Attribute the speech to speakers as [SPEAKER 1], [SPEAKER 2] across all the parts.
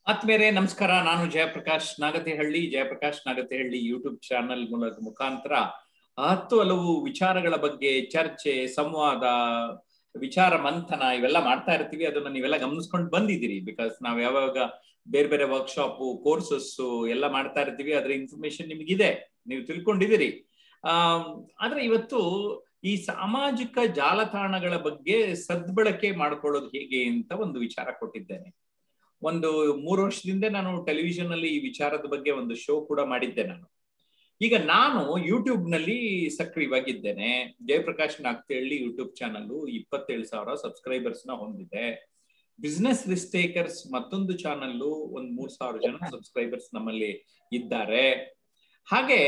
[SPEAKER 1] ಆತ್ಮೇರೆ ನಮಸ್ಕಾರ ನಾನು Jayaprakash Nagathihalli Jayaprakash Nagathihalli YouTube channel ಮೂಲಕ ಮುಖಾಂತರ ಹತ್ತು ಹಲವು ವಿಚಾರಗಳ ಬಗ್ಗೆ ಚರ್ಚೆ ಸಂವಾದ ವಿಚಾರ ಮಂಥನ ಇವೆಲ್ಲ ಮಾಡ್ತಾ ಇರ್ತೀವಿ ಅದನ್ನ ನೀವೆಲ್ಲ ಗಮನಿಸ್ಕೊಂಡು ಬಂದಿದ್ದೀರಿ ಬಿಕಾಸ್ ನಾವ್ ಯಾವಾಗ ಬೇರೆ ಬೇರೆ ವರ್ಕ್ಶಾಪ್ ಕೋರ್ಸಸ್ ಎಲ್ಲ ಮಾಡ್ತಾ ಇರ್ತೀವಿ ಅದ್ರ ಇನ್ಫಾರ್ಮೇಶನ್ ನಿಮ್ಗಿದೆ ನೀವು ತಿಳ್ಕೊಂಡಿದ್ದೀರಿ ಆ ಆದ್ರೆ ಇವತ್ತು ಈ ಸಾಮಾಜಿಕ ಜಾಲತಾಣಗಳ ಬಗ್ಗೆ ಸದ್ಬಳಕೆ ಮಾಡ್ಕೊಳ್ಳೋದು ಹೇಗೆ ಅಂತ ಒಂದು ವಿಚಾರ ಕೊಟ್ಟಿದ್ದೇನೆ ಒಂದು ಮೂರು ವರ್ಷದಿಂದ ನಾನು ಟೆಲಿವಿಷನ್ ಅಲ್ಲಿ ಈ ವಿಚಾರದ ಬಗ್ಗೆ ಒಂದು ಶೋ ಕೂಡ ಮಾಡಿದ್ದೆ ನಾನು ಈಗ ನಾನು ಯೂಟ್ಯೂಬ್ ನಲ್ಲಿ ಸಕ್ರಿಯವಾಗಿದ್ದೇನೆ ಜಯಪ್ರಕಾಶ್ ನಾಗ್ತೇಳಿ ಯೂಟ್ಯೂಬ್ ಚಾನಲ್ ಇಪ್ಪತ್ತೇಳು ಸಾವಿರ ಸಬ್ಸ್ಕ್ರೈಬರ್ಸ್ ನ ಹೊಂದಿದೆ ಬಿಸ್ನೆಸ್ ರಿಸ್ಟೇಕರ್ಸ್ ಮತ್ತೊಂದು ಚಾನಲ್ ಒಂದ್ ಮೂರ್ ಸಾವಿರ ಜನ ಸಬ್ಸ್ಕ್ರೈಬರ್ಸ್ ನಮ್ಮಲ್ಲಿ ಇದ್ದಾರೆ ಹಾಗೆ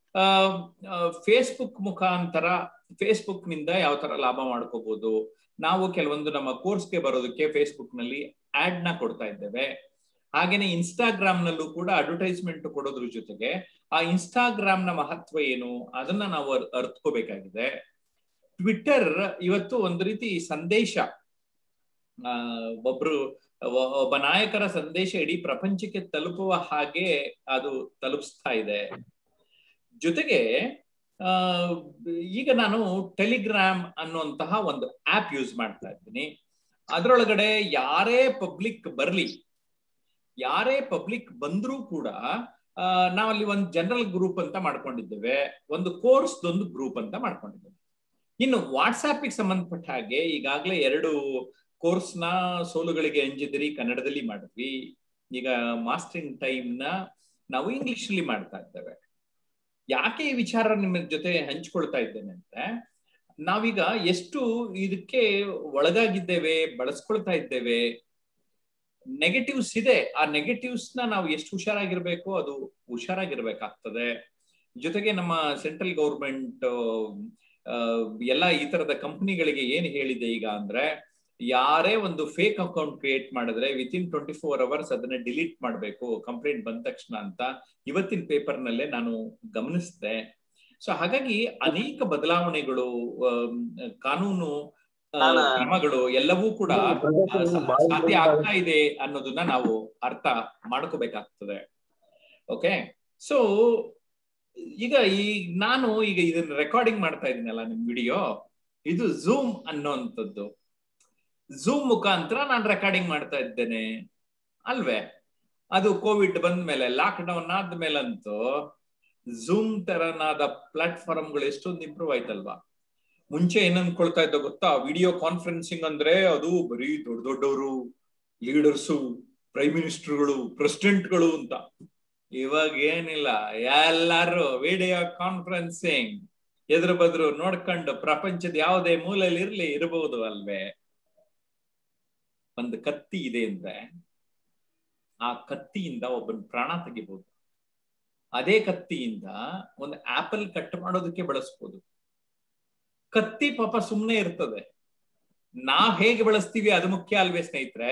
[SPEAKER 1] ಫೇಸ್ಬುಕ್ ಮುಖಾಂತರ ಫೇಸ್ಬುಕ್ ನಿಂದ ಯಾವ ತರ ಲಾಭ ಮಾಡ್ಕೋಬಹುದು ನಾವು ಕೆಲವೊಂದು ನಮ್ಮ ಕೋರ್ಸ್ಗೆ ಬರೋದಕ್ಕೆ ಫೇಸ್ಬುಕ್ ನಲ್ಲಿ ಆಡ್ ನ ಕೊಡ್ತಾ ಇದ್ದೇವೆ ಹಾಗೇನೆ ಇನ್ಸ್ಟಾಗ್ರಾಮ್ ನಲ್ಲೂ ಕೂಡ ಅಡ್ವರ್ಟೈಸ್ಮೆಂಟ್ ಕೊಡೋದ್ರ ಜೊತೆಗೆ ಆ ಇನ್ಸ್ಟಾಗ್ರಾಮ್ ನ ಮಹತ್ವ ಏನು ಅದನ್ನ ನಾವು ಅರ್ಥಕೋಬೇಕಾಗಿದೆ ಟ್ವಿಟ್ಟರ್ ಇವತ್ತು ಒಂದು ರೀತಿ ಸಂದೇಶ ಆ ಒಬ್ರು ಒಬ್ಬ ನಾಯಕರ ಸಂದೇಶ ಇಡೀ ಪ್ರಪಂಚಕ್ಕೆ ತಲುಪುವ ಹಾಗೆ ಅದು ತಲುಪಿಸ್ತಾ ಇದೆ ಜೊತೆಗೆ ಆ ಈಗ ನಾನು ಟೆಲಿಗ್ರಾಮ್ ಅನ್ನುವಂತಹ ಒಂದು ಆಪ್ ಯೂಸ್ ಮಾಡ್ತಾ ಇದ್ದೀನಿ ಅದರೊಳಗಡೆ ಯಾರೇ ಪಬ್ಲಿಕ್ ಬರ್ಲಿ ಯಾರೇ ಪಬ್ಲಿಕ್ ಬಂದ್ರೂ ಕೂಡ ನಾವಲ್ಲಿ ಒಂದು ಜನರಲ್ ಗ್ರೂಪ್ ಅಂತ ಮಾಡ್ಕೊಂಡಿದ್ದೇವೆ ಒಂದು ಕೋರ್ಸ್ ಒಂದು ಗ್ರೂಪ್ ಅಂತ ಮಾಡ್ಕೊಂಡಿದ್ದೇವೆ ಇನ್ನು ವಾಟ್ಸಾಪ್ಗೆ ಸಂಬಂಧಪಟ್ಟ ಹಾಗೆ ಈಗಾಗಲೇ ಎರಡು ಕೋರ್ಸ್ ನ ಸೋಲುಗಳಿಗೆ ಅಂಜಿದಿರಿ ಕನ್ನಡದಲ್ಲಿ ಮಾಡಿದ್ವಿ ಈಗ ಮಾಸ್ಟರಿಂಗ್ ಟೈಮ್ ನ ನಾವು ಇಂಗ್ಲಿಷ್ ಅಲ್ಲಿ ಮಾಡ್ತಾ ಇದ್ದೇವೆ ಯಾಕೆ ಈ ವಿಚಾರ ನಿಮ್ಮ ಜೊತೆ ಹಂಚ್ಕೊಳ್ತಾ ಇದ್ದೇನೆ ಅಂದ್ರೆ ನಾವೀಗ ಎಷ್ಟು ಇದಕ್ಕೆ ಒಳಗಾಗಿದ್ದೇವೆ ಬಳಸ್ಕೊಳ್ತಾ ಇದ್ದೇವೆ ನೆಗೆಟಿವ್ಸ್ ಇದೆ ಆ ನೆಗೆಟಿವ್ಸ್ ನ ನಾವು ಎಷ್ಟು ಹುಷಾರಾಗಿರ್ಬೇಕು ಅದು ಹುಷಾರಾಗಿರ್ಬೇಕಾಗ್ತದೆ ಜೊತೆಗೆ ನಮ್ಮ ಸೆಂಟ್ರಲ್ ಗೌರ್ಮೆಂಟ್ ಎಲ್ಲ ಈ ತರದ ಕಂಪನಿಗಳಿಗೆ ಏನ್ ಹೇಳಿದೆ ಈಗ ಅಂದ್ರೆ ಯಾರೇ ಒಂದು ಫೇಕ್ ಅಕೌಂಟ್ ಕ್ರಿಯೇಟ್ ಮಾಡಿದ್ರೆ within twenty four hours ಅದನ್ನ ಡಿಲೀಟ್ ಮಾಡಬೇಕು ಕಂಪ್ಲೇಂಟ್ ಬಂದ ತಕ್ಷಣ ಅಂತ ಇವತ್ತಿನ ಪೇಪರ್ ನಲ್ಲೇ ನಾನು ಗಮನಿಸಿದೆ ಸೊ ಹಾಗಾಗಿ ಅನೇಕ ಬದಲಾವಣೆಗಳು ಕಾನೂನು ಕ್ರಮಗಳು ಎಲ್ಲವೂ ಕೂಡ ಸಾಧ್ಯ ಆಗ್ತಾ ಇದೆ ಅನ್ನೋದನ್ನ ನಾವು ಅರ್ಥ ಮಾಡ್ಕೋಬೇಕಾಗ್ತದೆ ಓಕೆ ಸೊ ಈಗ ಈ ನಾನು ಈಗ ಇದನ್ನ ರೆಕಾರ್ಡಿಂಗ್ ಮಾಡ್ತಾ ಇದ್ದೀನಲ್ಲ ನಿಮ್ ವಿಡಿಯೋ ಇದು ಝೂಮ್ ಅನ್ನೋಂಥದ್ದು ಝೂಮ್ ಮುಖಾಂತರ ನಾನು ರೆಕಾರ್ಡಿಂಗ್ ಮಾಡ್ತಾ ಇದ್ದೇನೆ ಅಲ್ವೇ ಅದು ಕೋವಿಡ್ ಬಂದ ಮೇಲೆ ಲಾಕ್ ಡೌನ್ ಆದ್ಮೇಲಂತೂ ಝೂಮ್ ತರನಾದ ಪ್ಲಾಟ್ಫಾರ್ಮ್ಗಳು ಎಷ್ಟೊಂದು ಇಂಪ್ರೂವ್ ಆಯ್ತಲ್ವಾ ಮುಂಚೆ ಏನ್ ಅನ್ಕೊಳ್ತಾ ಇದ್ದ ಗೊತ್ತಾ ವಿಡಿಯೋ ಕಾನ್ಫರೆನ್ಸಿಂಗ್ ಅಂದ್ರೆ ಅದು ಬರೀ ದೊಡ್ಡ ದೊಡ್ಡವರು ಲೀಡರ್ಸು ಪ್ರೈಮ್ ಮಿನಿಸ್ಟರ್ಗಳು ಪ್ರೆಸಿಡೆಂಟ್ಗಳು ಅಂತ ಇವಾಗ ಏನಿಲ್ಲ ಎಲ್ಲಾರು ವಿಡಿಯೋ ಕಾನ್ಫರೆನ್ಸಿಂಗ್ ಎದುರು ಬದ್ರು ನೋಡ್ಕೊಂಡು ಪ್ರಪಂಚದ ಯಾವುದೇ ಮೂಲೆಯಲ್ಲಿ ಇರ್ಲಿ ಇರಬಹುದು ಅಲ್ವೇ ಒಂದು ಕತ್ತಿ ಇದೆ ಅಂದ್ರೆ ಆ ಕತ್ತಿಯಿಂದ ಒಬ್ಬನ ಪ್ರಾಣ ತೆಗಿಬಹುದು ಅದೇ ಕತ್ತಿಯಿಂದ ಒಂದು ಆಪಲ್ ಕಟ್ ಮಾಡೋದಕ್ಕೆ ಬಳಸ್ಬೋದು ಕತ್ತಿ ಪಾಪ ಸುಮ್ಮನೆ ಇರ್ತದೆ ನಾವ್ ಹೇಗೆ ಬಳಸ್ತೀವಿ ಅದು ಮುಖ್ಯ ಅಲ್ವೇ ಸ್ನೇಹಿತರೆ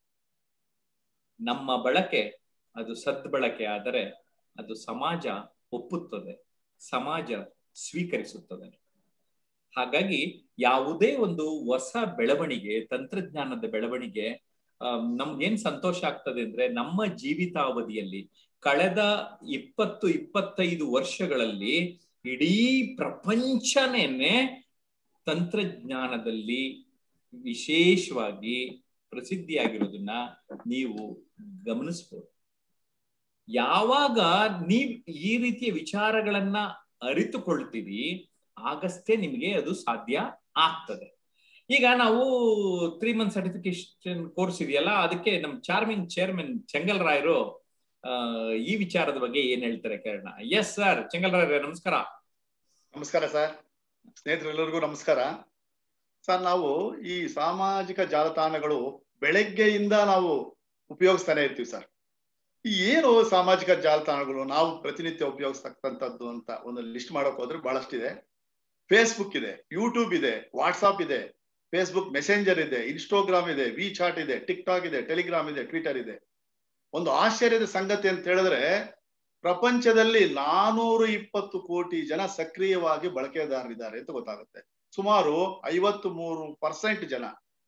[SPEAKER 1] ನಮ್ಮ ಬಳಕೆ ಅದು ಸದ್ ಬಳಕೆ ಆದರೆ ಅದು ಸಮಾಜ ಒಪ್ಪುತ್ತದೆ ಸಮಾಜ ಸ್ವೀಕರಿಸುತ್ತದೆ ಹಾಗಾಗಿ ಯಾವುದೇ ಒಂದು ಹೊಸ ಬೆಳವಣಿಗೆ ತಂತ್ರಜ್ಞಾನದ ಬೆಳವಣಿಗೆ ನಮ್ಗೇನ್ ಸಂತೋಷ ಆಗ್ತದೆ ಅಂದ್ರೆ ನಮ್ಮ ಜೀವಿತಾವಧಿಯಲ್ಲಿ ಕಳೆದ ಇಪ್ಪತ್ತು ಇಪ್ಪತ್ತೈದು ವರ್ಷಗಳಲ್ಲಿ ಇಡೀ ಪ್ರಪಂಚನೇನೆ ತಂತ್ರಜ್ಞಾನದಲ್ಲಿ ವಿಶೇಷವಾಗಿ ಪ್ರಸಿದ್ಧಿಯಾಗಿರೋದನ್ನ ನೀವು ಗಮನಿಸ್ಬೋದು ಯಾವಾಗ ನೀವ್ ಈ ರೀತಿಯ ವಿಚಾರಗಳನ್ನ ಅರಿತುಕೊಳ್ತೀರಿ ಆಗಷ್ಟೇ ನಿಮಗೆ ಅದು ಸಾಧ್ಯ ಆಗ್ತದೆ ಈಗ ನಾವು ತ್ರೀ ಮಂತ್ ಸರ್ಟಿಫಿಕೇಶನ್ ಕೋರ್ಸ್ ಇದೆಯಲ್ಲ ಅದಕ್ಕೆ ನಮ್ ಚಾರ್ಮಿಂಗ್ ಚೇರ್ಮನ್ ಚೆಂಗಲ್ ರಾಯರು ಈ ವಿಚಾರದ ಬಗ್ಗೆ ಏನ್ ಹೇಳ್ತಾರೆ ಕೇಳೋಣ ಎಸ್ ಸರ್ ಚೆಂಗಲ್ ರಾಯರೇ ನಮಸ್ಕಾರ
[SPEAKER 2] ನಮಸ್ಕಾರ ಸರ್ ಸ್ನೇಹಿತರೆಲ್ಲರಿಗೂ ನಮಸ್ಕಾರ ಸರ್ ನಾವು ಈ ಸಾಮಾಜಿಕ ಜಾಲತಾಣಗಳು ಬೆಳಗ್ಗೆಯಿಂದ ನಾವು ಉಪಯೋಗಿಸ್ತಾನೆ ಇರ್ತೀವಿ ಸರ್ ಈ ಏನು ಸಾಮಾಜಿಕ ಜಾಲತಾಣಗಳು ನಾವು ಪ್ರತಿನಿತ್ಯ ಉಪಯೋಗಿಸ್ತಕ್ಕಂಥದ್ದು ಅಂತ ಒಂದು ಲಿಸ್ಟ್ ಮಾಡೋಕೆ ಹೋದ್ರೆ ಬಹಳಷ್ಟಿದೆ ಫೇಸ್ಬುಕ್ ಇದೆ ಯೂಟ್ಯೂಬ್ ಇದೆ ವಾಟ್ಸಾಪ್ ಇದೆ ಫೇಸ್ಬುಕ್ ಮೆಸೆಂಜರ್ ಇದೆ ಇನ್ಸ್ಟಾಗ್ರಾಮ್ ಇದೆ ವಿ ಚಾಟ್ ಇದೆ ಟಿಕ್ ಟಾಕ್ ಇದೆ ಟೆಲಿಗ್ರಾಮ್ ಇದೆ ಟ್ವಿಟರ್ ಇದೆ ಒಂದು ಆಶ್ಚರ್ಯದ ಸಂಗತಿ ಅಂತ ಹೇಳಿದ್ರೆ ಪ್ರಪಂಚದಲ್ಲಿ ನಾನೂರ ಇಪ್ಪತ್ತು ಕೋಟಿ ಜನ ಸಕ್ರಿಯವಾಗಿ ಬಳಕೆದಾರರಿದ್ದಾರೆ ಅಂತ ಗೊತ್ತಾಗುತ್ತೆ ಸುಮಾರು ಐವತ್ತು ಮೂರು ಪರ್ಸೆಂಟ್ ಜನ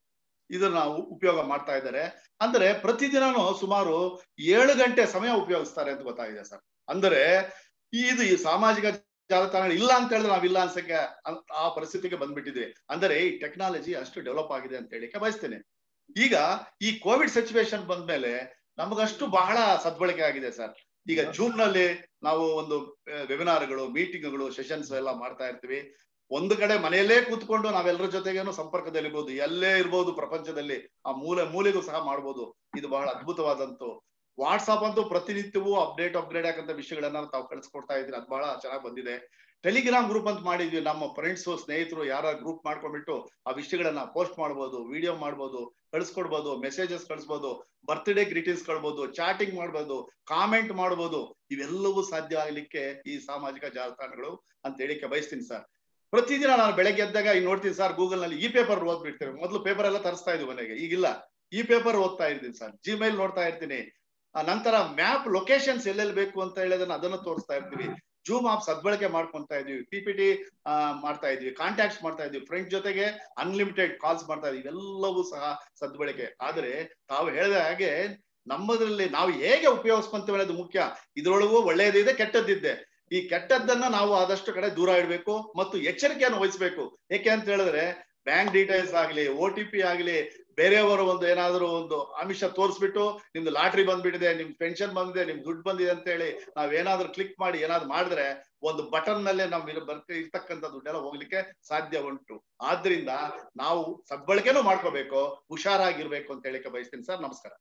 [SPEAKER 2] ಇದನ್ನ ನಾವು ಉಪಯೋಗ ಮಾಡ್ತಾ ಇದ್ದಾರೆ ಅಂದ್ರೆ ಪ್ರತಿದಿನನೂ ಸುಮಾರು ಏಳು ಗಂಟೆ ಸಮಯ ಉಪಯೋಗಿಸ್ತಾರೆ ಅಂತ ಗೊತ್ತಾಗಿದೆ ಸರ್ ಅಂದ್ರೆ ಇದು ಈ ಸಾಮಾಜಿಕ ಜಾಲತಾಣ ಇಲ್ಲ ಅಂತ ಹೇಳಿದ್ರೆ ನಾವಿಲ್ಲ ಅನ್ಸಕ್ಕೆ ಅನ್- ಆ ಪರಿಸ್ಥಿತಿಗೆ ಬಂದ್ಬಿಟ್ಟಿದೆ ಅಂದ್ರೆ ಈ ಟೆಕ್ನಾಲಜಿ ಅಷ್ಟು ಡೆವಲಪ್ ಆಗಿದೆ ಅಂತ ಹೇಳಿಕ್ಕೆ ಬಯಸ್ತೇನೆ ಈಗ ಈ ಕೋವಿಡ್ ಸಿಚುವೇಶನ್ ಬಂದ್ಮೇಲೆ ನಮಗಷ್ಟು ಬಹಳ ಸದ್ಬಳಕೆ ಆಗಿದೆ ಸರ್ ಈಗ ಜೂಮ್ ನಲ್ಲಿ ನಾವು ಒಂದು ವೆಬಿನಾರ್ಗಳು ಮೀಟಿಂಗ್ಗಳು ಸೆಷನ್ಸ್ ಎಲ್ಲ ಮಾಡ್ತಾ ಇರ್ತೀವಿ ಒಂದು ಕಡೆ ಮನೆಯಲ್ಲೇ ಕೂತ್ಕೊಂಡು ನಾವೆಲ್ಲರ ಜೊತೆಗೇನು ಸಂಪರ್ಕದಲ್ಲಿರ್ಬೋದು ಎಲ್ಲೇ ಇರ್ಬೋದು ಪ್ರಪಂಚದಲ್ಲಿ ಆ ಮೂಲೆ ಮೂಲೆಗೂ ಸಹ ಮಾಡ್ಬೋದು ಇದು ಬಹಳ ಅದ್ಭುತವಾದಂತು ವಾಟ್ಸಾಪ್ ಅಂತೂ ಪ್ರತಿನಿತ್ಯವೂ ಅಪ್ಡೇಟ್ ಅಪ್ಗ್ರೇಡ್ ಆಗಂತ ವಿಷಯಗಳನ್ನ ತಾವು ಕಳಿಸ್ಕೊಡ್ತಾ ಇದ್ದೀರಿ ಅದು ಬಹಳ ಚೆನ್ನಾಗಿ ಬಂದಿದೆ ಟೆಲಿಗ್ರಾಮ್ ಗ್ರೂಪ್ ಅಂತ ಮಾಡಿದ್ವಿ ನಮ್ಮ ಫ್ರೆಂಡ್ಸ್ ಸ್ನೇಹಿತರು ಯಾರ ಗ್ರೂಪ್ ಮಾಡ್ಕೊಂಡ್ಬಿಟ್ಟು ಆ ವಿಷಯಗಳನ್ನ ಪೋಸ್ಟ್ ಮಾಡ್ಬೋದು ವಿಡಿಯೋ ಮಾಡ್ಬೋದು ಕಳಿಸ್ಕೊಡ್ಬೋದು ಮೆಸೇಜಸ್ ಕಳಿಸ್ಬೋದು ಬರ್ತ್ಡೇ ಗ್ರೀಟಿಂಗ್ಸ್ ಕಳ್ಬೋದು ಚಾಟಿಂಗ್ ಮಾಡ್ಬೋದು ಕಾಮೆಂಟ್ ಮಾಡ್ಬೋದು ಇವೆಲ್ಲವೂ ಸಾಧ್ಯ ಆಗ್ಲಿಕ್ಕೆ ಈ ಸಾಮಾಜಿಕ ಜಾಲತಾಣಗಳು ಅಂತ ಹೇಳಿಕ್ಕೆ ಬಯಸ್ತೀನಿ ಸರ್ ಪ್ರತಿದಿನ ನಾನು ಬೆಳಗ್ಗೆ ಎದ್ದಾಗ ಈಗ ನೋಡ್ತೀನಿ ಸರ್ ಗೂಗಲ್ ನಲ್ಲಿ ಈ ಪೇಪರ್ ಓದ್ಬಿಡ್ತೇವೆ ಮೊದಲು ಪೇಪರ್ ಎಲ್ಲ ತರಿಸ್ತಾ ಇದ್ವಿ ಮನೆಗೆ ಈಗಿಲ್ಲ ಈ ಪೇಪರ್ ಓದ್ತಾ ಇರ್ತೀನಿ ಸರ್ ಜಿಮೇಲ್ ನೋಡ್ತಾ ಇರ್ತೀನಿ ಆ ನಂತರ ಮ್ಯಾಪ್ ಲೊಕೇಶನ್ಸ್ ಎಲ್ಲೆಲ್ಲಿ ಬೇಕು ಅಂತ ಹೇಳಿದನ್ನ ಅದನ್ನ ತೋರಿಸ್ತಾ ಇರ್ತೀವಿ ಜೂಮ್ ಆಪ್ ಸದ್ಬಳಕೆ ಮಾಡ್ಕೊಂತಾ ಇದೀವಿ ಪಿ ಪಿ ಟಿ ಮಾಡ್ತಾ ಇದೀವಿ ಕಾಂಟ್ಯಾಕ್ಟ್ಸ್ ಮಾಡ್ತಾ ಇದೀವಿ ಫ್ರೆಂಡ್ ಜೊತೆಗೆ ಅನ್ಲಿಮಿಟೆಡ್ ಕಾಲ್ಸ್ ಮಾಡ್ತಾ ಇದೀವಿ ಎಲ್ಲವೂ ಸಹ ಸದ್ಬಳಕೆ ಆದ್ರೆ ತಾವು ಹೇಳಿದ ಹಾಗೆ ನಮ್ಮದ್ರಲ್ಲಿ ನಾವು ಹೇಗೆ ಉಪಯೋಗಿಸ್ಕೊಂತೀವಿ ಅನ್ನೋದು ಮುಖ್ಯ ಇದ್ರೊಳಗೂ ಒಳ್ಳೆಯದಿದೆ ಕೆಟ್ಟದ್ದಿದೆ ಈ ಕೆಟ್ಟದ್ದನ್ನ ನಾವು ಆದಷ್ಟು ಕಡೆ ದೂರ ಇಡಬೇಕು ಮತ್ತು ಎಚ್ಚರಿಕೆಯನ್ನು ವಹಿಸಬೇಕು ಏಕೆ ಅಂತ ಹೇಳಿದ್ರೆ ಬ್ಯಾಂಕ್ ಡೀಟೇಲ್ಸ್ ಆಗ್ಲಿ ಒ ಟಿ ಪಿ ಆಗ್ಲಿ ಬೇರೆಯವರ ಒಂದು ಏನಾದ್ರು ಒಂದು ಆಮಿಷ ತೋರಿಸ್ಬಿಟ್ಟು ನಿಮ್ದು ಲಾಟ್ರಿ ಬಂದ್ಬಿಟ್ಟಿದೆ ನಿಮ್ ಪೆನ್ಷನ್ ಬಂದಿದೆ ನಿಮ್ ದುಡ್ಡು ಬಂದಿದೆ ಅಂತ ಹೇಳಿ ನಾವ್ ಏನಾದ್ರು ಕ್ಲಿಕ್ ಮಾಡಿ ಏನಾದ್ರು ಮಾಡಿದ್ರೆ ಒಂದು ಬಟನ್ ನಲ್ಲೇ ನಮ್ ಬರ್ತ ಇರ್ತಕ್ಕಂಥ ದುಡ್ಡೆಲ್ಲ ಹೋಗ್ಲಿಕ್ಕೆ ಸಾಧ್ಯ ಉಂಟು ಆದ್ರಿಂದ ನಾವು ಸದ್ಬಳಕೆನೂ ಮಾಡ್ಕೋಬೇಕು ಹುಷಾರಾಗಿರ್ಬೇಕು ಅಂತ ಹೇಳಿಕ್ಕೆ ಬಯಸ್ತೀನಿ ಸರ್ ನಮಸ್ಕಾರ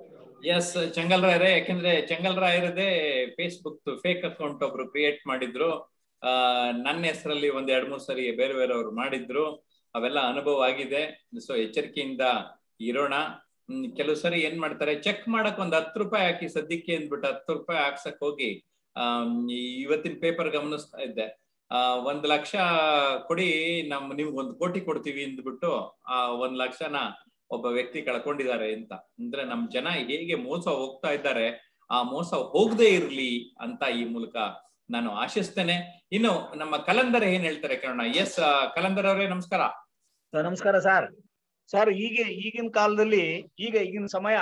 [SPEAKER 1] ಎಸ್ ಚಂಗಲ್ ರಾಯರೇ ಯಾಕೆಂದ್ರೆ ಚಂಗಲ್ ರಾಯರದೇ ಫೇಸ್ಬುಕ್ ಫೇಕ್ ಅಕೌಂಟ್ ಒಬ್ರು ಕ್ರಿಯೇಟ್ ಮಾಡಿದ್ರು ಆ ನನ್ನ ಹೆಸರಲ್ಲಿ ಒಂದ್ ಎರಡ್ ಮೂರ್ ಸರಿ ಬೇರೆ ಬೇರೆಯವ್ರು ಮಾಡಿದ್ರು ಅವೆಲ್ಲ ಅನುಭವ ಆಗಿದೆ ಸೊ ಎಚ್ಚರಿಕೆಯಿಂದ ಇರೋಣ ಹ್ಮ್, ಕೆಲವು ಸರಿ ಏನ್ ಮಾಡ್ತಾರೆ ಚೆಕ್ ಮಾಡಕ್ ಒಂದ್ ಹತ್ತು ರೂಪಾಯಿ ಹಾಕಿ ಸದ್ಯಕ್ಕೆ ಅಂದ್ಬಿಟ್ಟು ಹತ್ತು ರೂಪಾಯಿ ಹಾಕ್ಸಕ್ ಹೋಗಿ ಆ ಇವತ್ತಿನ ಪೇಪರ್ ಗಮನಿಸ್ತಾ ಇದ್ದೆ ಆ ಒಂದ್ ಲಕ್ಷ ಕೊಡಿ ನಮ್ ನಿಮ್ಗೆ ಒಂದ್ ಕೋಟಿ ಕೊಡ್ತೀವಿ ಅಂದ್ಬಿಟ್ಟು ಆ ಒಂದ್ ಲಕ್ಷನ ಒಬ್ಬ ವ್ಯಕ್ತಿ ಕಳ್ಕೊಂಡಿದ್ದಾರೆ ಅಂತ ಅಂದ್ರೆ ನಮ್ ಜನ ಹೇಗೆ ಮೋಸ ಹೋಗ್ತಾ ಇದ್ದಾರೆ ಆ ಮೋಸ ಹೋಗದೆ ಇರ್ಲಿ ಅಂತ ಈ ಮೂಲಕ ನಾನು ಆಶಿಸ್ತೇನೆ ಇನ್ನು ನಮ್ಮ ಕಲಂದರ್ ಏನ್ ಹೇಳ್ತಾರೆ ಕೇಳೋಣ ಎಸ್ ಕಲಂದರ್ ಅವರೇ ನಮಸ್ಕಾರ
[SPEAKER 3] ಸರ್ ನಮಸ್ಕಾರ ಸರ್ ಸರ್ ಈಗ ಈಗಿನ ಕಾಲದಲ್ಲಿ ಈಗ ಈಗಿನ ಸಮಯ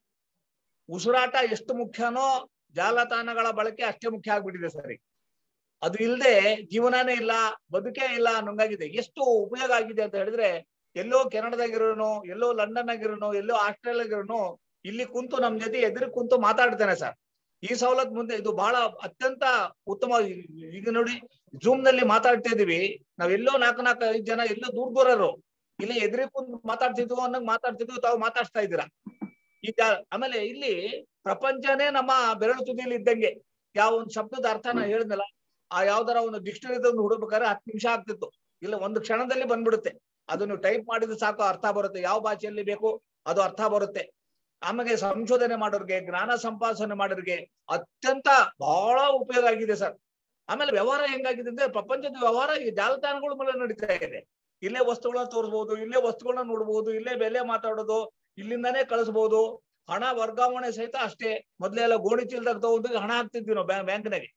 [SPEAKER 3] ಉಸಿರಾಟ ಎಷ್ಟು ಮುಖ್ಯನೋ ಜಾಲತಾಣಗಳ ಬಳಕೆ ಅಷ್ಟೇ ಮುಖ್ಯ ಆಗ್ಬಿಟ್ಟಿದೆ ಸರ್ ಈಗ. ಅದು ಇಲ್ಲದೆ ಜೀವನನೇ ಇಲ್ಲ ಬದುಕೇ ಇಲ್ಲ ಅನ್ನಂಗಾಗಿದೆ ಎಷ್ಟು ಉಪಯೋಗ ಆಗಿದೆ ಅಂತ ಹೇಳಿದ್ರೆ ಎಲ್ಲೋ ಕೆನಡಾದಾಗಿರೋನು ಎಲ್ಲೋ ಲಂಡನ್ ಆಗಿರೋನು ಎಲ್ಲೋ ಆಸ್ಟ್ರೇಲಿಯಾಗಿರೋನು ಇಲ್ಲಿ ಕುಂತು ನಮ್ ಜೊತೆ ಎದುರು ಕುಂತು ಮಾತಾಡ್ತಾನೆ ಸರ್ ಈ ಸವಲತ್ತು ಮುಂದೆ ಇದು ಬಹಳ ಅತ್ಯಂತ ಉತ್ತಮ ಈಗ ನೋಡಿ ಜೂಮ್ ನಲ್ಲಿ ಮಾತಾಡ್ತಾ ಇದೀವಿ ನಾವ್ ಎಲ್ಲೋ ನಾಲ್ಕು ನಾಲ್ಕು ಐದು ಜನ ಎಲ್ಲೋ ದೂರ ದೂರರು ಇಲ್ಲಿ ಎದುರಿ ಕುಂತು ಮಾತಾಡ್ತಿದ್ವು ಅನ್ನಂಗ್ ಮಾತಾಡ್ತಿದ್ವು ತಾವು ಮಾತಾಡ್ತಾ ಇದ್ದೀರಾ ಈಗ ಆಮೇಲೆ ಇಲ್ಲಿ ಪ್ರಪಂಚನೇ ನಮ್ಮ ಬೆರಳು ತುದಿಯಲ್ಲಿ ಇದ್ದಂಗೆ ಯಾವ ಒಂದು ಶಬ್ದದ ಅರ್ಥ ನಾ ಹೇಳಿದ್ನಲ್ಲ ಆ ಯಾವ್ದಾರ ಒಂದು ಡಿಕ್ಷನರಿ ಹುಡುಕ್ಬೇಕಾದ್ರೆ ಹತ್ತು ನಿಮಿಷ ಆಗ್ತಿತ್ತು ಇಲ್ಲ ಒಂದು ಕ್ಷಣದಲ್ಲಿ ಬಂದ್ಬಿಡುತ್ತೆ ಅದನ್ನು ಟೈಪ್ ಮಾಡಿದ್ರೆ ಸಾಕು ಅರ್ಥ ಬರುತ್ತೆ ಯಾವ ಭಾಷೆಯಲ್ಲಿ ಬೇಕು ಅದು ಅರ್ಥ ಬರುತ್ತೆ ಆಮೇಲೆ ಸಂಶೋಧನೆ ಮಾಡೋರ್ಗೆ ಜ್ಞಾನ ಸಂಪಾದನೆ ಮಾಡೋರ್ಗೆ ಅತ್ಯಂತ ಬಹಳ ಉಪಯೋಗ ಆಗಿದೆ ಸರ್ ಆಮೇಲೆ ವ್ಯವಹಾರ ಹೆಂಗಾಗಿದೆ ಅಂದ್ರೆ ಪ್ರಪಂಚದ ವ್ಯವಹಾರ ಈ ಜಾಲತಾಣಗಳ ಮೇಲೆ ನಡೀತಾ ಇದೆ ಇಲ್ಲೇ ವಸ್ತುಗಳನ್ನ ತೋರಿಸ್ಬೋದು ಇಲ್ಲೇ ವಸ್ತುಗಳನ್ನ ನೋಡ್ಬೋದು ಇಲ್ಲೇ ಬೆಲೆ ಮಾತಾಡೋದು ಇಲ್ಲಿಂದಾನೇ ಕಳಿಸ್ಬೋದು ಹಣ ವರ್ಗಾವಣೆ ಸಹಿತ ಅಷ್ಟೇ ಮೊದ್ಲೆಲ್ಲ ಗೋಣಿ ಚೀಲದಾಗ ತಗೊಂಡು ಹಣ ಹಾಕ್ತಿದ್ವಿ ನಾವು ಬ್ಯಾಂಕ್ನಾಗೆ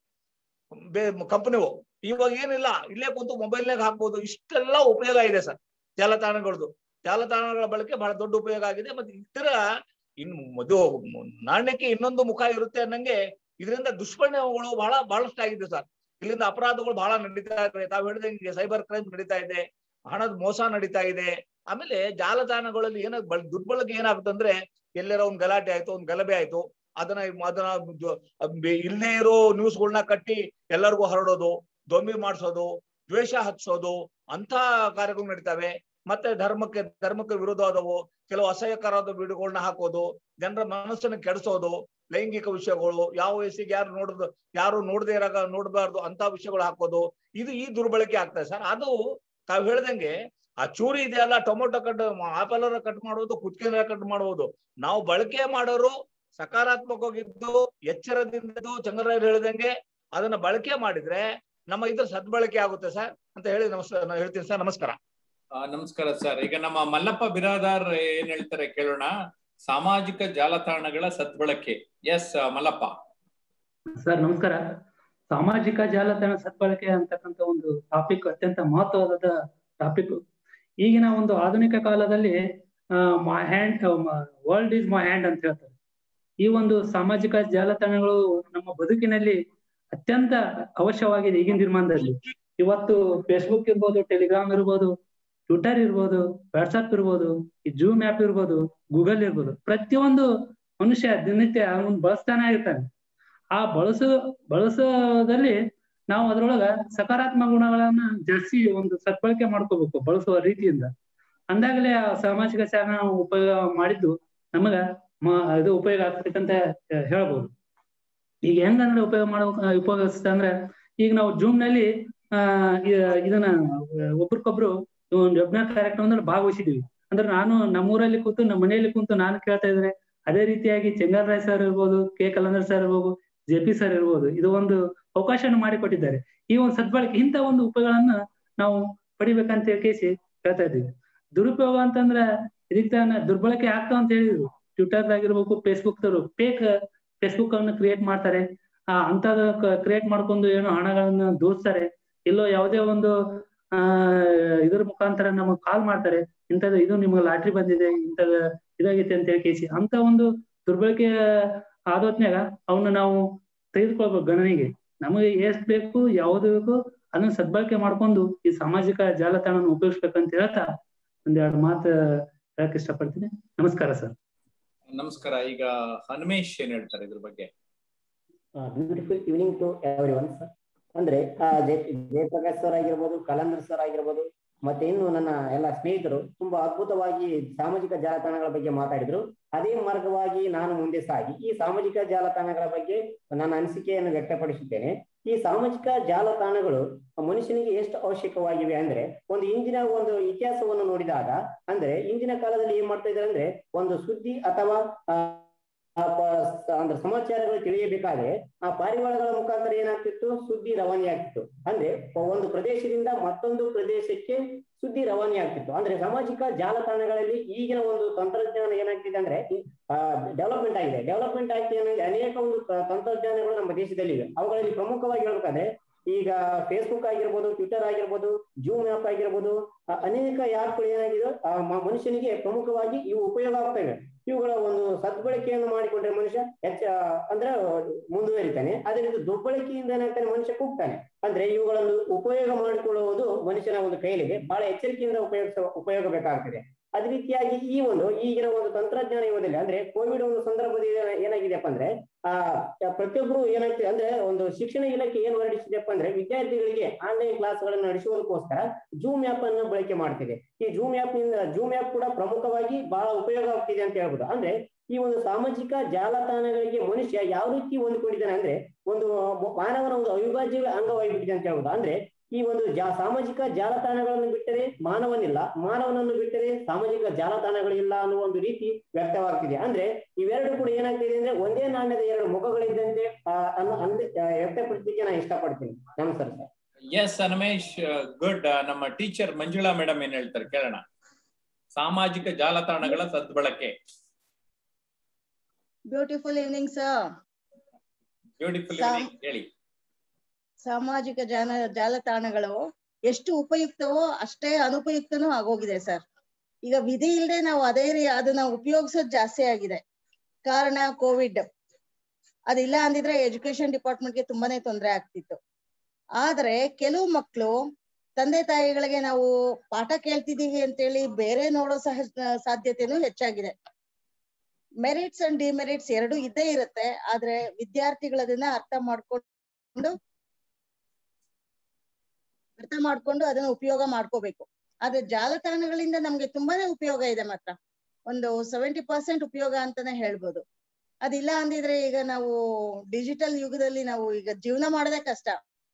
[SPEAKER 3] ಕಂಪನಿವು ಇವಾಗ ಏನಿಲ್ಲ ಇಲ್ಲೇ ಕುಂತು ಮೊಬೈಲ್ನಾಗ ಹಾಕ್ಬೋದು ಇಷ್ಟೆಲ್ಲ ಉಪಯೋಗ ಇದೆ ಸರ್ ಜಾಲತಾಣಗಳದ್ದು ಜಾಲತಾಣಗಳ ಬಳಕೆ ಬಹಳ ದೊಡ್ಡ ಉಪಯೋಗ ಆಗಿದೆ ಮತ್ತೆ ಇತರ ಇನ್ನು ಇದು ನಾಣ್ಯಕ್ಕೆ ಇನ್ನೊಂದು ಮುಖ ಇರುತ್ತೆ ಅನ್ನಂಗೆ ಇದರಿಂದ ದುಷ್ಪರಿಣಾಮಗಳು ಬಹಳ ಬಹಳಷ್ಟು ಆಗಿದೆ ಸರ್ ಇಲ್ಲಿಂದ ಅಪರಾಧಗಳು ಬಹಳ ನಡೀತಾ ಇದೆ ತಾವು ಹೇಳಿದಂಗೆ ಸೈಬರ್ ಕ್ರೈಮ್ ನಡೀತಾ ಇದೆ ಹಣದ ಮೋಸ ನಡೀತಾ ಇದೆ ಆಮೇಲೆ ಜಾಲತಾಣಗಳಲ್ಲಿ ಏನ ಬಳ ದುರ್ಬಳಕೆ ಏನಾಗುತ್ತೆ ಅಂದ್ರೆ ಎಲ್ಲರ ಒಂದ್ ಗಲಾಟೆ ಆಯ್ತು ಒಂದ್ ಗಲಭೆ ಆಯ್ತು ಅದನ್ನ ಅದನ್ನ ಜೊ- ಬೆ- ಇಲ್ಲೇ ಇರೋ ನ್ಯೂಸ್ಗಳನ್ನ ಕಟ್ಟಿ ಎಲ್ಲರಿಗೂ ಹರಡೋದು ದೊಂಬಿ ಮಾಡಿಸೋದು ದ್ವೇಷ ಹಚ್ಚೋದು ಅಂತ ಕಾರ್ಯಗಳು ನಡೀತಾವೆ ಮತ್ತೆ ಧರ್ಮಕ್ಕೆ ಧರ್ಮಕ್ಕೆ ವಿರೋಧವಾದವು ಕೆಲವು ಅಸಹ್ಯಕರವಾದ ವಿಡಿಯೋಗಳನ್ನ ಹಾಕೋದು ಜನರ ಮನಸ್ಸನ್ನು ಕೆಡಿಸೋದು ಲೈಂಗಿಕ ವಿಷಯಗಳು ಯಾವ ವಯಸ್ಸಿಗೆ ಯಾರು ನೋಡೋದು ಯಾರು ನೋಡದೇ ಇರಾಗ ನೋಡಬಾರ್ದು ಅಂತ ವಿಷಯಗಳು ಹಾಕೋದು ಇದು ಈ ದುರ್ಬಳಕೆ ಆಗ್ತದೆ ಸರ್ ಅದು ತಾವ್ ಹೇಳ್ದಂಗೆ ಆ ಚೂರಿ ಇದೆಯಲ್ಲ ಟೊಮೊಟೊ ಕಟ್ ಆಪಲ್ ಕಟ್ ಮಾಡೋದು ಕುತ್ಕೆನ ಕಟ್ ಮಾಡಬಹುದು ನಾವು ಬಳಕೆ ಮಾಡೋರು ಸಕಾರಾತ್ಮಕವಾಗಿದ್ದು ಎಚ್ಚರದಿಂದ ಚಂದ್ರರಾಯರು ಹೇಳಿದಂಗೆ ಅದನ್ನ ಬಳಕೆ ಮಾಡಿದ್ರೆ ನಮ್ಮ ಇದ್ರ ಸದ್ಬಳಕೆ ಆಗುತ್ತೆ ಸರ್ ಅಂತ ಹೇಳಿ ನಮಸ್ಕಾರ ನಾನು ಹೇಳ್ತೀನಿ ಸರ್ ನಮಸ್ಕಾರ
[SPEAKER 1] ಆ, ನಮಸ್ಕಾರ ಸರ್ ಈಗ ನಮ್ಮ ಮಲ್ಲಪ್ಪ ಬಿರಾದಾರ್ ಏನ್ ಹೇಳ್ತಾರೆ ಕೇಳೋಣ ಸಾಮಾಜಿಕ ಜಾಲತಾಣಗಳ ಸದ್ಬಳಕೆ ಎಸ್ ಮಲ್ಲಪ್ಪ
[SPEAKER 4] ಸರ್ ನಮಸ್ಕಾರ ಸಾಮಾಜಿಕ ಜಾಲತಾಣ ಸದ್ಬಳಕೆ ಅಂತಕ್ಕಂಥ ಒಂದು ಟಾಪಿಕ್ ಅತ್ಯಂತ ಮಹತ್ವವಾದ ಟಾಪಿಕ್ ಈಗಿನ ಒಂದು ಆಧುನಿಕ ಕಾಲದಲ್ಲಿ my hand world is my hand ಅಂತ ಹೇಳ್ತಾರೆ ಈ ಒಂದು ಸಾಮಾಜಿಕ ಜಾಲತಾಣಗಳು ನಮ್ಮ ಬದುಕಿನಲ್ಲಿ ಅತ್ಯಂತ ಅವಶ್ಯವಾಗಿದೆ ಈಗಿನ ದಿನಮಾನದಲ್ಲಿ ಇವತ್ತು ಫೇಸ್ಬುಕ್ ಇರ್ಬೋದು ಟೆಲಿಗ್ರಾಮ್ ಇರ್ಬೋದು ಟ್ವಿಟರ್ ಇರ್ಬೋದು ವಾಟ್ಸಪ್ ಇರ್ಬೋದು ಈ ಜೂಮ್ ಆ್ಯಪ್ ಇರ್ಬೋದು ಗೂಗಲ್ ಇರ್ಬೋದು ಪ್ರತಿಯೊಂದು ಮನುಷ್ಯ ದಿನನಿತ್ಯ ಅವನು ಬಳಸ್ತಾನೆ ಇರ್ತಾನೆ ಆ ಬಳಸೋ ಬಳಸೋದಲ್ಲಿ ನಾವು ಅದ್ರೊಳಗ ಸಕಾರಾತ್ಮಕ ಗುಣಗಳನ್ನ ಜಾಸ್ತಿ ಒಂದು ಸದ್ಬಳಕೆ ಮಾಡ್ಕೋಬೇಕು ಬಳಸುವ ರೀತಿಯಿಂದ ಅಂದಾಗಲೇ ಆ ಸಾಮಾಜಿಕ ಚಾರಣ ಉಪಯೋಗ ಮಾಡಿದ್ದು ನಮಗ ಮ- ಇದು ಉಪಯೋಗ ಆಗ್ತೈತೆ ಅಂತ ಹೇಳ್ಬೋದು ಈಗ ಹೆಂಗಂದ್ರೆ ಉಪಯೋಗ ಮಾಡೋ ಉಪಯೋಗಿಸ್ತ ಅಂದ್ರೆ ಈಗ ನಾವು ಜೂಮ್ ನಲ್ಲಿ ಆ ಇ- ಇದನ್ನ ಒಬ್ರಿಗೊಬ್ರು ಒಂದು ವೆಬ್ನಾರ್ ಕಾರ್ಯಕ್ರಮದಲ್ಲಿ ಭಾಗವಹಿಸಿದೀವಿ ಅಂದ್ರೆ ನಾನು ನಮ್ಮೂರಲ್ಲಿ ಕೂತು ನಮ್ಮ ಮನೆಯಲ್ಲಿ ಕೂತು ನಾನು ಕೇಳ್ತಾ ಇದ್ದೇನೆ ಅದೇ ರೀತಿಯಾಗಿ ಚೆಂಗಲ್ ರಾಯ್ ಸರ್ ಇರ್ಬೋದು ಕೆ ಕಲಂದರ್ ಸರ್ ಇರ್ಬೋದು ಜೆ ಪಿ ಸರ್ ಇರ್ಬೋದು ಇದು ಒಂದು ಅವಕಾಶವನ್ನು ಮಾಡಿಕೊಟ್ಟಿದ್ದಾರೆ ಈ ಒಂದು ಸದ್ಬಳಕೆ ಇಂಥ ಒಂದು ಉಪಯೋಗಗಳನ್ನ ನಾವು ಪಡಿಬೇಕಂತ ಕೇಸಿ ಹೇಳ್ತಾ ಇದ್ದೀವಿ ದುರುಪಯೋಗ ಅಂತಂದ್ರ ಇದಕ್ಕೆ ತಾನ ದುರ್ಬಳಕೆ ಆಗ್ತಾವ ಅಂತ ಹೇಳಿದ್ರು ಟ್ವಿಟರ್ ಆಗಿರ್ಬೇಕು ಫೇಸ್ಬುಕ್ ತರು ಫೇಕ್ ಫೇಸ್ಬುಕ್ ಅನ್ನು ಕ್ರಿಯೇಟ್ ಮಾಡ್ತಾರೆ ಆ ಅಂತದ ಕ್ರಿಯೇಟ್ ಮಾಡ್ಕೊಂಡು ಏನೋ ಹಣಗಳನ್ನ ದೋಸ್ತಾರೆ ಎಲ್ಲೋ ಯಾವುದೇ ಒಂದು ಆ ಇದ್ರ ಮುಖಾಂತರ ನಮಗ್ ಕಾಲ್ ಮಾಡ್ತಾರೆ ಇಂಥದ್ದು ಇದು ನಿಮ್ಗೆ ಲಾಟ್ರಿ ಬಂದಿದೆ ಇಂಥದ ಇದಾಗೈತೆ ಅಂತ ಹೇಳಿ ಕೇಸಿ ಅಂತ ಒಂದು ದುರ್ಬಳಕೆ ಆದೋತ್ನ್ಯಾಗ ಅವನ್ನ ನಾವು ತೆಗೆದುಕೊಳ್ಬೇಕು ಗಣನೆಗೆ ನಮಗೆ ಎಷ್ಟ್ ಬೇಕು ಯಾವ್ದು ಬೇಕು ಅದನ್ನ ಸದ್ಬಳಕೆ ಮಾಡ್ಕೊಂಡು ಈ ಸಾಮಾಜಿಕ ಜಾಲತಾಣನ ಉಪಯೋಗಿಸ್ಬೇಕಂತ ಹೇಳ್ತಾ ಒಂದೆರಡು ಮಾತು ಹೇಳಕ್ ಇಷ್ಟಪಡ್ತೀನಿ ನಮಸ್ಕಾರ ಸರ್
[SPEAKER 1] ನಮಸ್ಕಾರ ಈಗ ಹನುಮೇಶ್ ಏನ್ ಹೇಳ್ತಾರೆ ಇದ್ರ ಬಗ್ಗೆ
[SPEAKER 5] beautiful evening to everyone sir ಅಂದ್ರೆ ಆ, ಜಯ ಜಯಪ್ರಕಾಶ್ ಸರ್ ಆಗಿರ್ಬೋದು ಕಲಂದರ್ ಸರ್ ಆಗಿರ್ಬೋದು ಮತ್ತೆ ಇನ್ನು ನನ್ನ ಎಲ್ಲ ಸ್ನೇಹಿತರು ತುಂಬಾ ಅದ್ಭುತವಾಗಿ ಸಾಮಾಜಿಕ ಜಾಲತಾಣಗಳ ಬಗ್ಗೆ ಮಾತಾಡಿದ್ರು ಅದೇ ಮಾರ್ಗವಾಗಿ ನಾನು ಮುಂದೆ ಸಾಗಿ ಈ ಸಾಮಾಜಿಕ ಜಾಲತಾಣಗಳ ಬಗ್ಗೆ ನನ್ನ ಅನಿಸಿಕೆಯನ್ನು ವ್ಯಕ್ತಪಡಿಸುತ್ತೇನೆ ಈ ಸಾಮಾಜಿಕ ಜಾಲತಾಣಗಳು ಮನುಷ್ಯನಿಗೆ ಎಷ್ಟು ಅವಶ್ಯಕವಾಗಿವೆ ಅಂದ್ರೆ ಒಂದು ಇಂದಿನ ಒಂದು ಇತಿಹಾಸವನ್ನು ನೋಡಿದಾಗ ಅಂದ್ರೆ ಇಂದಿನ ಕಾಲದಲ್ಲಿ ಏನ್ ಮಾಡ್ತಾ ಇದ್ದಾರೆ ಅಂದ್ರೆ ಒಂದು ಸುದ್ದಿ ಅಥವಾ ಆ, ಆ ಪ- ಅಂದ್ರೆ ಸಮಾಚಾರಗಳು ತಿಳಿಯಬೇಕಾದ್ರೆ ಆ ಪಾರಿವಾಳಗಳ ಮುಖಾಂತರ ಏನಾಗ್ತಿತ್ತು ಸುದ್ದಿ ರವಾನೆ ಆಗ್ತಿತ್ತು ಅಂದ್ರೆ ಒಂದು ಪ್ರದೇಶದಿಂದ ಮತ್ತೊಂದು ಪ್ರದೇಶಕ್ಕೆ ಸುದ್ದಿ ರವಾನೆ ಆಗ್ತಿತ್ತು ಅಂದ್ರೆ ಸಾಮಾಜಿಕ ಜಾಲತಾಣಗಳಲ್ಲಿ ಈಗಿನ ಒಂದು ತಂತ್ರಜ್ಞಾನ ಏನಾಗ್ತಿದೆ ಅಂದ್ರೆ ಡೆವಲಪ್ಮೆಂಟ್ ಆಗಿದೆ ಡೆವಲಪ್ಮೆಂಟ್ ಆಗ್ತಿದೆ ಅನ್ನೋದು ಅನೇಕ ಒಂದು ತ- ತಂತ್ರಜ್ಞಾನಗಳು ನಮ್ಮ ದೇಶದಲ್ಲಿ ಇವೆ ಅವುಗಳಲ್ಲಿ ಪ್ರಮುಖವಾಗಿ ಹೇಳ್ಬೇಕಾದ್ರೆ ಈಗ ಫೇಸ್ಬುಕ್ ಆಗಿರ್ಬೋದು ಟ್ವಿಟರ್ ಆಗಿರ್ಬೋದು ಜೂಮ್ ಆಪ್ ಆಗಿರ್ಬೋದು ಆ, ಅನೇಕ ಆ್ಯಪ್ಗಳು ಏನಾಗಿದೆ ಆ ಮ- ಮನುಷ್ಯನಿಗೆ ಪ್ರಮುಖವಾಗಿ ಇವು ಉಪಯೋಗ ಆಗ್ತವೆ ಇವುಗಳ ಒಂದು ಸದ್ಬಳಕೆಯನ್ನು ಮಾಡಿಕೊಂಡ್ರೆ ಮನುಷ್ಯ ಹೆಚ್ಚ ಅಂದ್ರೆ ಮುಂದುವರಿತಾನೆ ಅದೇ ರೀತಿ ದುರ್ಬಳಕೆಯಿಂದ ಏನಾಗ್ತಾನೆ ಮನುಷ್ಯ ಕೂಗ್ತಾನೆ ಅಂದ್ರೆ ಇವುಗಳನ್ನು ಉಪಯೋಗ ಮಾಡಿಕೊಳ್ಳುವುದು ಮನುಷ್ಯನ ಒಂದು ಕೈಲಿದೆ ಬಹಳ ಎಚ್ಚರಿಕೆಯಿಂದ ಉಪಯೋಗಿಸ ಉಪಯೋಗ ಬೇಕಾಗ್ತದೆ ಅದೇ ರೀತಿಯಾಗಿ ಈ ಒಂದು ಈಗಿನ ಒಂದು ತಂತ್ರಜ್ಞಾನ ಯುಗದಲ್ಲಿ ಅಂದ್ರೆ ಕೋವಿಡ್ ಒಂದು ಸಂದರ್ಭದಲ್ಲಿ ಏನ- ಏನಾಗಿದೆಯಪ್ಪ ಅಂದ್ರೆ ಆ ಪ್ರತಿಯೊಬ್ರು ಏನಾಗ್ತದೆ ಅಂದ್ರೆ ಒಂದು ಶಿಕ್ಷಣ ಇಲಾಖೆ ಏನ್ ಹೊರಡಿಸಿದೆಪ್ಪ ಅಂದ್ರೆ ವಿದ್ಯಾರ್ಥಿಗಳಿಗೆ ಆನ್ಲೈನ್ ಕ್ಲಾಸ್ಗಳನ್ನು ನಡೆಸುವುದಕ್ಕೋಸ್ಕರ ಜೂಮ್ ಆಪ್ ಅನ್ನು ಬಳಕೆ ಮಾಡ್ತಿದೆ ಈ ಜೂಮ್ ಆಪ್ ನಿಂದ ಜೂಮ್ ಆಪ್ ಕೂಡ ಪ್ರಮುಖವಾಗಿ ಬಹಳ ಉಪಯೋಗ ಆಗ್ತಿದೆ ಅಂತ ಹೇಳ್ಬೋದು ಅಂದ್ರೆ ಈ ಒಂದು ಸಾಮಾಜಿಕ ಜಾಲತಾಣಗಳಿಗೆ ಮನುಷ್ಯ ಯಾವ ರೀತಿ ಹೊಂದ್ಕೊಂಡಿದ್ದಾನೆ ಅಂದ್ರೆ ಒಂದು ಮಾನವನ ಒಂದು ಅವಿಭಾಜ್ಯ ಅಂಗವಾಗಿಬಿಟ್ಟಿದೆ ಅಂತ ಹೇಳ್ಬೋದು ಅಂದ್ರೆ ಈ ಒಂದು ಜಾ ಸಾಮಾಜಿಕ ಜಾಲತಾಣಗಳನ್ನು ಬಿಟ್ಟರೆ ಮಾನವನಿಲ್ಲ ಮಾನವನನ್ನು ಬಿಟ್ಟರೆ ಸಾಮಾಜಿಕ ಜಾಲತಾಣಗಳಿಲ್ಲ ಅನ್ನುವ ಒಂದು ರೀತಿ ವ್ಯಕ್ತವಾಗ್ತಿದೆ ಅಂದ್ರೆ ಇವೆರಡು ಕೂಡ ಏನಾಗ್ತಿದೆ ಅಂದ್ರೆ ಒಂದೇ ನಾಣ್ಯದ ಎರಡು ಮುಖಗಳಿದ್ದಂತೆ ಆ, ಅನ್ನೋ ಅಂದ್- ಆ, ವ್ಯಕ್ತಪಡಿಸಲಿಕ್ಕೆ ನಾನು ಇಷ್ಟಪಡ್ತೀನಿ ನಮಸ್ಕಾರ ಸರ್
[SPEAKER 1] ಎಸ್ ಹನುಮೇಶ್ ಗುಡ್ ನಮ್ಮ ಟೀಚರ್ ಮಂಜುಳಾ ಮೇಡಮ್ ಏನ್ ಹೇಳ್ತಾರೆ ಕೇಳೋಣ ಸಾಮಾಜಿಕ ಜಾಲತಾಣಗಳ ಸದ್ಬಳಕೆ
[SPEAKER 6] ಬ್ಯೂಟಿಫುಲ್ ಈವ್ನಿಂಗ್ ಸರ್
[SPEAKER 1] ಬ್ಯೂಟಿಫುಲ್
[SPEAKER 6] ಸಾಮ್-
[SPEAKER 1] ಹೇಳಿ
[SPEAKER 6] ಸಾಮಾಜಿಕ ಜಾಲ ಜಾಲತಾಣಗಳು ಎಷ್ಟು ಉಪಯುಕ್ತವೋ ಅಷ್ಟೇ ಅನುಪಯುಕ್ತನೂ ಆಗೋಗಿದೆ ಸರ್ ಈಗ ವಿಧಿ ಇಲ್ಲದೆ ನಾವು ಅದೇ ರೀ ಅದನ್ನ ಉಪಯೋಗಿಸೋದು ಜಾಸ್ತಿ ಆಗಿದೆ ಕಾರಣ ಕೋವಿಡ್ ಅದಿಲ್ಲ ಅಂದಿದ್ರೆ ಎಜುಕೇಶನ್ ಡಿಪಾರ್ಟ್ಮೆಂಟ್ಗೆ ತುಂಬಾನೇ ತೊಂದರೆ ಆಗ್ತಿತ್ತು ಆದ್ರೆ ಕೆಲವು ಮಕ್ಕಳು ತಂದೆ ತಾಯಿಗಳಿಗೆ ನಾವು ಪಾಠ ಕೇಳ್ತಿದೀವಿ ಅಂತೇಳಿ ಬೇರೆ ನೋಡೋ ಸಹ ಸಾಧ್ಯತೆನೂ ಹೆಚ್ಚಾಗಿದೆ ಮೆರಿಟ್ಸ್ ಅಂಡ್ ಡಿಮೆರಿಟ್ಸ್ ಎರಡು ಇದ್ದೇ ಇರುತ್ತೆ ಆದ್ರೆ ವಿದ್ಯಾರ್ಥಿಗಳು ಅದನ್ನ ಅರ್ಥ ಮಾಡ್ಕೊಂಡು ಅರ್ಥ ಮಾಡ್ಕೊಂಡು ಅದನ್ನ ಉಪಯೋಗ ಮಾಡ್ಕೋಬೇಕು ಆದ್ರೆ ಜಾಲತಾಣಗಳಿಂದ ನಮ್ಗೆ ತುಂಬಾನೇ ಉಪಯೋಗ ಇದೆ ಮಾತ್ರ ಒಂದು ಸೆವೆಂಟಿ ಪರ್ಸೆಂಟ್ ಉಪಯೋಗ ಅಂತಾನೆ ಹೇಳ್ಬೋದು ಅದಿಲ್ಲ ಅಂದಿದ್ರೆ ಈಗ ನಾವು ಡಿಜಿಟಲ್ ಯುಗದಲ್ಲಿ ನಾವು ಈಗ ಜೀವನ ಮಾಡೋದೇ ಕಷ್ಟ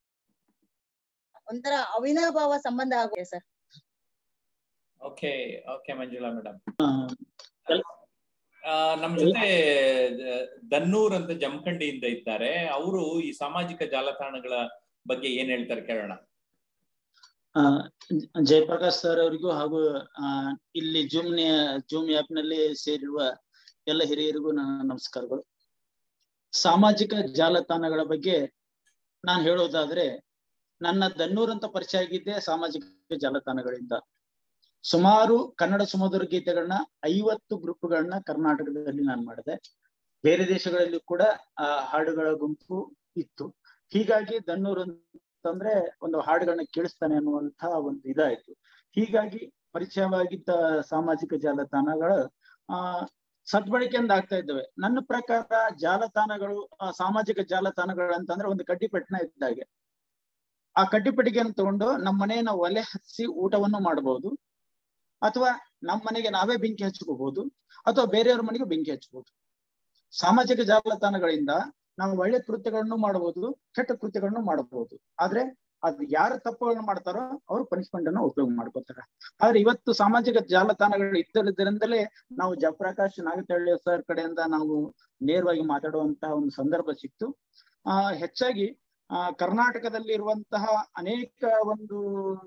[SPEAKER 6] ಒಂಥರ ಅವಿನಾಭಾವ ಸಂಬಂಧ ಆಗುತ್ತೆ sir
[SPEAKER 1] okay okay Manjula madam
[SPEAKER 7] ಎಲ್-
[SPEAKER 1] ನಮ್ ಜೊತೆ ದ- ದನ್ನೂರ್ ಅಂತ ಜಮಖಂಡಿಯಿಂದ ಇದ್ದಾರೆ ಅವರು ಈ ಸಾಮಾಜಿಕ ಜಾಲತಾಣಗಳ ಬಗ್ಗೆ ಏನ್ ಹೇಳ್ತಾರೆ ಕೇಳೋಣ
[SPEAKER 7] ಆ, ಜ- ಜಯಪ್ರಕಾಶ್ ಸರ್ ಅವರಿಗೂ ಹಾಗೂ ಆ, ಇಲ್ಲಿ ಜೂಮ್ ಜೂಮ್ ಆಪ್ ನಲ್ಲಿ ಸೇರಿರುವ ಎಲ್ಲ ಹಿರಿಯರಿಗೂ ನನ್ನ ನಮಸ್ಕಾರಗಳು ಸಾಮಾಜಿಕ ಜಾಲತಾಣಗಳ ಬಗ್ಗೆ ನಾನು ಹೇಳೋದಾದ್ರೆ ನನ್ನ ದನ್ನೂರ್ ಅಂತ ಪರಿಚಯ ಆಗಿದ್ದೆ ಸಾಮಾಜಿಕ ಜಾಲತಾಣಗಳಿಂದ ಸುಮಾರು ಕನ್ನಡ ಸುಮಧುರ ಗೀತೆಗಳನ್ನ ಐವತ್ತು ಗ್ರೂಪ್ಗಳನ್ನ ಕರ್ನಾಟಕದಲ್ಲಿ ನಾನು ಮಾಡಿದೆ ಬೇರೆ ದೇಶಗಳಲ್ಲಿ ಕೂಡ ಆ ಹಾಡುಗಳ ಗುಂಪು ಇತ್ತು ಹೀಗಾಗಿ ದನ್ನೂರು ಅಂತಂದ್ರೆ ಒಂದು ಹಾಡುಗಳನ್ನ ಕೇಳಿಸ್ತಾನೆ ಅನ್ನುವಂತಹ ಒಂದು ಇದಾಯ್ತು ಹೀಗಾಗಿ ಪರಿಚಯವಾಗಿದ್ದ ಸಾಮಾಜಿಕ ಜಾಲತಾಣಗಳು ಆ ಸದ್ಬಳಕೆಯಿಂದ ಆಗ್ತಾ ಇದ್ದಾವೆ ನನ್ನ ಪ್ರಕಾರ ಜಾಲತಾಣಗಳು ಆ, ಸಾಮಾಜಿಕ ಜಾಲತಾಣಗಳು ಅಂತಂದ್ರೆ ಒಂದು ಕಡ್ಡಿಪೆಟ್ಟನ ಇದ್ದಾಗೆ ಆ ಕಡ್ಡಿಪೆಟ್ಟಿಗೆಯನ್ನು ತಗೊಂಡು ನಮ್ಮ ಮನೆಯನ್ನ ಒಲೆ ಹಚ್ಚಿ ಊಟವನ್ನು ಮಾಡಬಹುದು ಅಥವಾ ನಮ್ಮ ಮನೆಗೆ ನಾವೇ ಬೆಂಕಿ ಹಚ್ಕೋಬಹುದು ಅಥವಾ ಬೇರೆಯವ್ರ ಮನೆಗೆ ಬೆಂಕಿ ಹಚ್ಚಬಹುದು ಸಾಮಾಜಿಕ ಜಾಲತಾಣಗಳಿಂದ ನಾವು ಒಳ್ಳೆ ಕೃತ್ಯಗಳನ್ನು ಮಾಡಬಹುದು ಕೆಟ್ಟ ಕೃತ್ಯಗಳನ್ನು ಮಾಡಬಹುದು ಆದ್ರೆ ಅದು ಯಾರು ತಪ್ಪುಗಳನ್ನು ಮಾಡ್ತಾರೋ ಅವರು ಪನಿಷ್ಮೆಂಟ್ ಅನ್ನು ಉಪಯೋಗ ಮಾಡ್ಕೋತಾರೆ ಆದ್ರೆ ಇವತ್ತು ಸಾಮಾಜಿಕ ಜಾಲತಾಣಗಳು ಇದ್ದರಿಂದಲೇ ನಾವು ಜಯಪ್ರಕಾಶ್ ನಾಗತಳ್ಳಿ ಸರ್ ಕಡೆಯಿಂದ ನಾವು ನೇರವಾಗಿ ಮಾತಾಡುವಂತಹ ಒಂದು ಸಂದರ್ಭ ಸಿಕ್ತು ಆ ಹೆಚ್ಚಾಗಿ ಆ ಕರ್ನಾಟಕದಲ್ಲಿ ಇರುವಂತಹ ಅನೇಕ ಒಂದು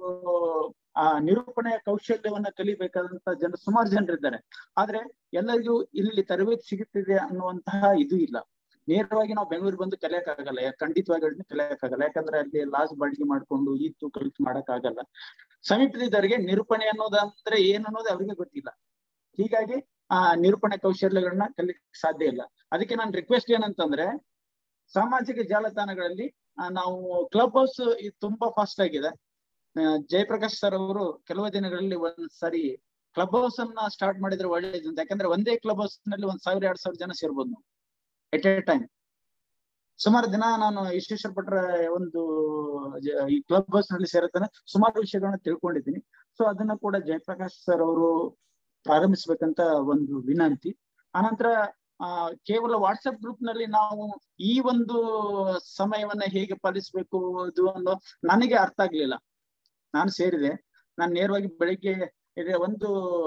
[SPEAKER 7] ಆ ನಿರೂಪಣೆಯ ಕೌಶಲ್ಯವನ್ನ ಕಲಿಬೇಕಾದಂತ ಜನರು ಸುಮಾರು ಜನರಿದ್ದಾರೆ ಆದ್ರೆ ಎಲ್ಲರಿಗೂ ಇಲ್ಲಿ ತರಬೇತಿ ಸಿಗುತ್ತಿದೆ ಅನ್ನುವಂತಹ ಇದು ಇಲ್ಲ ನೇರವಾಗಿ ನಾವು ಬೆಂಗಳೂರು ಬಂದು ಕಲಿಯಕ್ಕಾಗಲ್ಲ ಯಾ- ಖಂಡಿತವಾಗಿ ಅದನ್ನ ಕಲಿಯಕ್ಕಾಗಲ್ಲ ಯಾಕಂದ್ರೆ ಅಲ್ಲಿ ಲಾಸ್ ಬಾಡಿಗೆ ಮಾಡ್ಕೊಂಡು ಇತ್ತು ಕಲಿತು ಮಾಡಕ್ಕಾಗಲ್ಲ ಸಮೀಪದಿದ್ದವರಿಗೆ ನಿರೂಪಣೆ ಅನ್ನೋದಂದ್ರೆ ಏನು ಅನ್ನೋದು ಅವರಿಗೆ ಗೊತ್ತಿಲ್ಲ ಹೀಗಾಗಿ ಆ ನಿರೂಪಣೆ ಕೌಶಲ್ಯಗಳನ್ನ ಕಲಿಕ್ ಸಾಧ್ಯ ಇಲ್ಲ ಅದಕ್ಕೆ ನಾನು ರಿಕ್ವೆಸ್ಟ್ ಏನಂತಂದ್ರೆ ಸಾಮಾಜಿಕ ಜಾಲತಾಣಗಳಲ್ಲಿ ಆ, ನಾವು ಕ್ಲಬ್ ಹೌಸ್ ಇದು ತುಂಬಾ ಫಾಸ್ಟ್ ಆಗಿದೆ ಆ, ಜಯಪ್ರಕಾಶ್ ಸರ್ ಅವರು ಕೆಲವು ದಿನಗಳಲ್ಲಿ ಒಂದ್ ಸರಿ ಕ್ಲಬ್ ಹೌಸ್ ಅನ್ನ ಸ್ಟಾರ್ಟ್ ಮಾಡಿದ್ರೆ ಒಳ್ಳೇದು ಅಂತ ಯಾಕಂದ್ರೆ ಒಂದೇ ಕ್ಲಬ್ ಹೌಸ್ ನಲ್ಲಿ ಒಂದ್ ಸಾವಿರ ಎರಡ್ ಸಾವಿರ ಜನ ಸೇರ್ಬೋದು ನಾವು ಎಟ್ ಎ ಟೈಮ್ ಸುಮಾರು ದಿನ ನಾನು ವಿಶ್ವೇಶ್ವರ ಭಟ್ರ ಒಂದು ಜ- ಈ ಕ್ಲಬ್ ಹೌಸ್ ನಲ್ಲಿ ಸೇರುತ್ತಾನೆ ಸುಮಾರು ವಿಷಯಗಳನ್ನ ತಿಳ್ಕೊಂಡಿದ್ದೀನಿ ಸೊ ಅದನ್ನ ಕೂಡ ಜಯಪ್ರಕಾಶ್ ಸರ್ ಅವರು ಪ್ರಾರಂಭಿಸ್ಬೇಕಂತ ಒಂದು ವಿನಂತಿ ಆನಂತರ ಆ ಕೇವಲ ವಾಟ್ಸಪ್ ಗ್ರೂಪ್ ನಲ್ಲಿ ನಾವು ಈ ಒಂದು ಸಮಯವನ್ನ ಹೇಗೆ ಪಾಲಿಸ್ಬೇಕು ಇದು ಅನ್ನೋ ನನಗೆ ಅರ್ಥ ಆಗ್ಲಿಲ್ಲ ನಾನು ಸೇರಿದೆ ನಾನು ನೇರವಾಗಿ ಬೆಳಿಗ್ಗೆ ಇದೆ ಒಂದು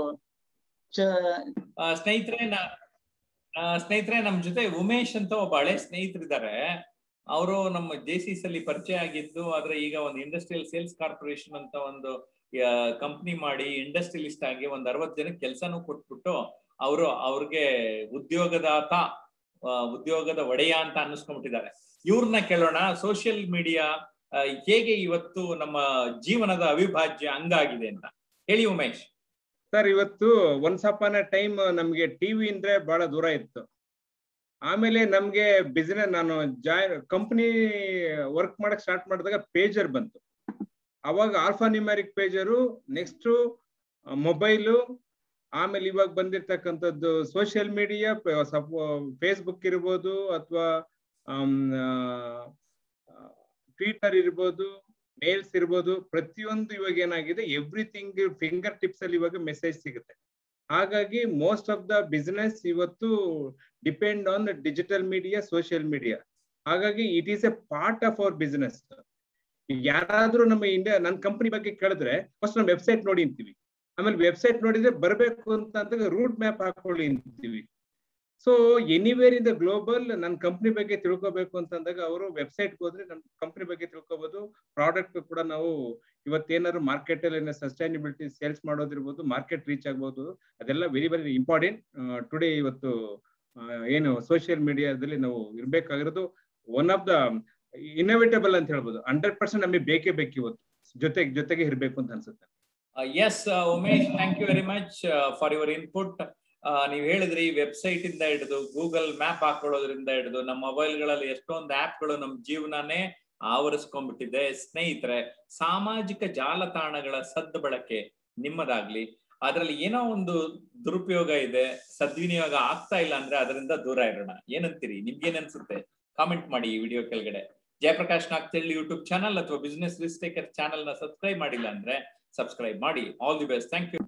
[SPEAKER 7] ಚ
[SPEAKER 1] ಆ, ಸ್ನೇಹಿತರೆ ನ- ಆ, ಸ್ನೇಹಿತರೆ ನಮ್ ಜೊತೆ ಉಮೇಶ್ ಅಂತ ಒಬ್ಬ ಹಳೆ ಸ್ನೇಹಿತರಿದ್ದಾರೆ ಅವರು ನಮ್ಮ ಜೆ ಸಿ ಅಲ್ಲಿ ಪರಿಚಯ ಆಗಿದ್ದು ಆದ್ರೆ ಈಗ ಒಂದು ಇಂಡಸ್ಟ್ರಿಯಲ್ ಸೇಲ್ಸ್ ಕಾರ್ಪೊರೇಷನ್ ಅಂತ ಒಂದು ಕಂಪ್ನಿ ಮಾಡಿ ಇಂಡಸ್ಟ್ರಿಯಲಿಸ್ಟ್ ಆಗಿ ಒಂದ್ ಅರವತ್ ಜನಕ್ಕೆ ಕೆಲಸನೂ ಕೊಟ್ಬಿಟ್ಟು ಅವರು ಅವ್ರಿಗೆ ಉದ್ಯೋಗದಾತ ಆ, ಉದ್ಯೋಗದ ಒಡೆಯ ಅಂತ ಅನ್ನಿಸ್ಕೊಂಡ್ಬಿಟ್ಟಿದ್ದಾರೆ ಇವ್ರನ್ನ ಕೇಳೋಣ ಸೋಷಿಯಲ್ ಮೀಡಿಯಾ ಹೇಗೆ ಇವತ್ತು ನಮ್ಮ ಜೀವನದ ಅವಿಭಾಜ್ಯ ಅಂಗಾಗಿದೆ ಅಂತ ಹೇಳಿ ಉಮೇಶ್
[SPEAKER 8] ಸರ್ ಇವತ್ತು ಒನ್ಸ್ ಅಪಾನ್ ಅ ಟೈಮ್ ನಮ್ಗೆ ಟಿವಿ ಅಂದ್ರೆ ಬಹಳ ದೂರ ಇತ್ತು ಆಮೇಲೆ ನಮ್ಗೆ ಬಿಸಿನೆಸ್ ನಾನು ಜಾಯ್ ಕಂಪನಿ ವರ್ಕ್ ಮಾಡಕ್ ಸ್ಟಾರ್ಟ್ ಮಾಡಿದಾಗ ಪೇಜರ್ ಬಂತು ಅವಾಗ alpha numeric pager next mobile ಆಮೇಲೆ ಇವಾಗ ಬಂದಿರ್ತಕ್ಕಂಥದ್ದು ಸೋಷಿಯಲ್ ಮೀಡಿಯಾ ಫೇಸ್ಬುಕ್ ಇರ್ಬೋದು ಅಥವಾ ಟ್ವಿಟರ್ ಇರ್ಬೋದು ಮೇಲ್ಸ್ ಇರ್ಬೋದು ಪ್ರತಿಯೊಂದು ಇವಾಗ ಏನಾಗಿದೆ ಎವ್ರಿಥಿಂಗ್ ಫಿಂಗರ್ ಟಿಪ್ಸ್ ಅಲ್ಲಿ ಇವಾಗ ಮೆಸೇಜ್ ಸಿಗುತ್ತೆ ಹಾಗಾಗಿ ಮೋಸ್ಟ್ ಆಫ್ ದ ಬಿಸ್ನೆಸ್ ಇವತ್ತು depend on digital media social media ಹಾಗಾಗಿ it is a part of our business ಯಾರಾದ್ರೂ ನಮ್ಮ ಇಂಡಿಯಾ ನನ್ನ ಕಂಪನಿ ಬಗ್ಗೆ ಕೇಳಿದ್ರೆ ಫಸ್ಟ್ ನಮ್ಮ ವೆಬ್ಸೈಟ್ ನೋಡಿ ಅಂತೀವಿ ಆಮೇಲೆ ವೆಬ್ಸೈಟ್ ನೋಡಿದ್ರೆ ಬರಬೇಕು ಅಂತ ರೂಟ್ ಮ್ಯಾಪ್ ಹಾಕೊಳ್ಳಿ ಅಂತೀವಿ so anywhere in the global ನನ್ನ ಕಂಪ್ನಿ ಬಗ್ಗೆ ತಿಳ್ಕೊಬೇಕು ಅಂತಂದಾಗ ಅವರು ವೆಬ್ಸೈಟ್ಗೆ ಹೋದ್ರೆ ನಮ್ಮ ಕಂಪ್ನಿ ಬಗ್ಗೆ ತಿಳ್ಕೊಬಹುದು ಪ್ರಾಡಕ್ಟ್ ಕೂಡ ನಾವು ಇವತ್ತೇನಾದ್ರು ಮಾರ್ಕೆಟ್ ಅಲ್ಲಿ ಸಸ್ಟೈನಬಿಲಿಟಿ ಸೇಲ್ಸ್ ಮಾಡೋದಿರ್ಬೋದು ಮಾರ್ಕೆಟ್ ರೀಚ್ ಆಗ್ಬೋದು ಅದೆಲ್ಲ ವೆರಿ ವೆರಿ ಇಂಪಾರ್ಟೆಂಟ್ ಟುಡೇ ಇವತ್ತು ಆ, ಏನು ಸೋಷಿಯಲ್ ಮೀಡಿಯಾದಲ್ಲಿ ನಾವು ಇರ್ಬೇಕಾಗಿರೋದು ಒನ್ ಆಫ್ ದ ಇನೋವೇಟಬಲ್ ಅಂತ ಹೇಳ್ಬೋದು ಹಂಡ್ರೆಡ್ ಪರ್ಸೆಂಟ್ ನಮಗೆ ಬೇಕೇ ಬೇಕು ಇವತ್ತು ಜೊತೆಗೆ ಜೊತೆಗೆ ಇರ್ಬೇಕು ಅಂತ ಅನ್ಸುತ್ತೆ
[SPEAKER 1] yes Umesh thank you very much for your input ನೀವು ಹೇಳಿದ್ರಿ ವೆಬ್ಸೈಟ್ ಇಂದ ಹಿಡಿದು ಗೂಗಲ್ ಮ್ಯಾಪ್ ಹಾಕೊಳ್ಳೋದ್ರಿಂದ ಹಿಡಿದು ನಮ್ಮ ಮೊಬೈಲ್ಗಳಲ್ಲಿ ಎಷ್ಟೊಂದು ಆಪ್ಗಳು ನಮ್ಮ ಜೀವನನೇ ಆವರಿಸ್ಕೊಂಡ್ಬಿಟ್ಟಿದೆ ಸ್ನೇಹಿತರೆ ಸಾಮಾಜಿಕ ಜಾಲತಾಣಗಳ ಸದ್ ಬಳಕೆ ನಿಮ್ಮದಾಗ್ಲಿ ಅದರಲ್ಲಿ ಏನೋ ಒಂದು ದುರುಪಯೋಗ ಇದೆ ಸದ್ವಿನಿಯೋಗ ಆಗ್ತಾ ಇಲ್ಲ ಅಂದ್ರೆ ಅದರಿಂದ ದೂರ ಇರೋಣ ಏನಂತೀರಿ ನಿಮ್ಗೇನ್ ಅನ್ಸುತ್ತೆ ಕಾಮೆಂಟ್ ಮಾಡಿ ಈ ವಿಡಿಯೋ ಕೆಳಗಡೆ ಜಯಪ್ರಕಾಶ್ ನಾಗ್ತಳ್ಳಿ ಯೂಟ್ಯೂಬ್ ಚಾನಲ್ ಅಥವಾ ಬಿಸ್ನೆಸ್ ರಿಸ್ಟೇಕರ್ ಚಾನಲ್ ನ ಸಬ್ಸ್ಕ್ರೈಬ್ ಮಾಡಿಲ್ಲ ಅಂದ್ರೆ ಸಬ್ಸ್ಕ್ರೈಬ್ ಮಾಡಿ all the best thank you